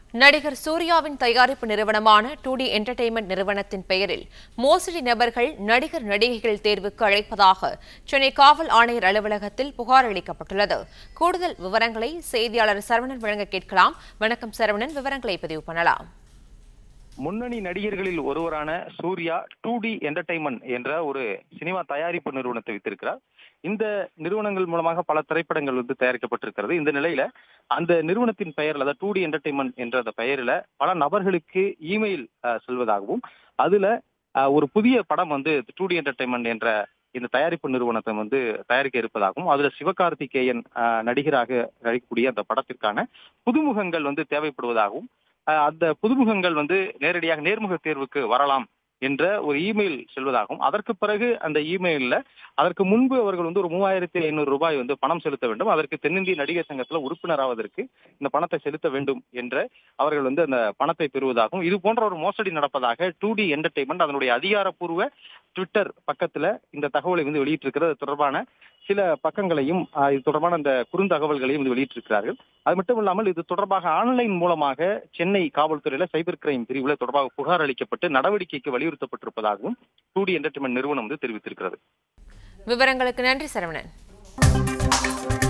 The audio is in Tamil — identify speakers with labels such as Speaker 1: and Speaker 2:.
Speaker 1: நடிகர் சூர்யாவின் தயாரிப்பு நிறுவனமான டூ டி என்டர்டெயின்மெண்ட் நிறுவனத்தின் பெயரில் மோசடி நபர்கள் நடிகர் நடிகைகள் தேர்வுக்கு அழைப்பதாக சென்னை காவல் ஆணையர் அலுவலகத்தில் புகார் அளிக்கப்பட்டுள்ளது கூடுதல் விவரங்களை செய்தியாளர் சரவணன் வழங்க கேட்கலாம் வணக்கம் சரவணன் விவரங்களை பதிவு பண்ணலாம்
Speaker 2: முன்னணி நடிகர்களில் ஒருவரான சூர்யா டூ டி என்டர்டைன்மெண்ட் என்ற ஒரு சினிமா தயாரிப்பு நிறுவனத்தை வைத்திருக்கிறார் இந்த நிறுவனங்கள் மூலமாக பல திரைப்படங்கள் வந்து தயாரிக்கப்பட்டிருக்கிறது இந்த நிலையில அந்த நிறுவனத்தின் பெயர்ல அதாவது டூ டி என்டர்டைன்மெண்ட் என்ற அந்த பெயரில் பல நபர்களுக்கு இமெயில் அஹ், செல்வதாகவும் அதுல அஹ், ஒரு புதிய படம் வந்து டூ டி என்டர்டைன்மெண்ட் என்ற இந்த தயாரிப்பு நிறுவனத்தை வந்து தயாரிக்க இருப்பதாகவும் அதுல சிவகார்த்திகேயன் அஹ், நடிகராக நடிக்கக்கூடிய அந்த படத்திற்கான புதுமுகங்கள் வந்து தேவைப்படுவதாகவும் அஹ் அந்த புதுமுகங்கள் வந்து நேரடியாக நேர்முக தேர்வுக்கு வரலாம் என்ற ஒரு இமெயில் செல்வதாகவும் அதற்கு பிறகு அந்த இமெயில்ல அதற்கு முன்பு அவர்கள் வந்து ஒரு மூவாயிரத்தி ஐநூறு ரூபாய் வந்து பணம் செலுத்த வேண்டும் அதற்கு தென்னிந்திய நடிகர் சங்கத்துல உறுப்பினராவதற்கு இந்த பணத்தை செலுத்த வேண்டும் என்ற அவர்கள் வந்து அந்த பணத்தை பெறுவதாகவும் இது போன்ற ஒரு மோசடி நடப்பதாக டூ டி என்டர்டைன்மெண்ட் அதனுடைய அதிகாரப்பூர்வ ட்விட்டர் பக்கத்துல இந்த தகவலை வந்து வெளியிட்டிருக்கிறது அது தொடர்பான சில பக்கங்களையும் ஆஹ், இது தொடர்பான அந்த குறுந்தகவல்களையும் வந்து வெளியிட்டிருக்கிறார்கள் அது மட்டும் இல்லாமல் இது தொடர்பாக ஆன்லைன் மூலமாக சென்னை காவல்துறையில சைபர் கிரைம் பிரிவுல தொடர்பாக புகார் அளிக்கப்பட்டு நடவடிக்கைக்கு வலியுறுத்தப்பட்டிருப்பதாகவும் டூ டி என்டர்டைன்மெண்ட் நிறுவனம் வந்து தெரிவித்திருக்கிறது
Speaker 1: விவரங்களுக்கு நன்றி சரவணன்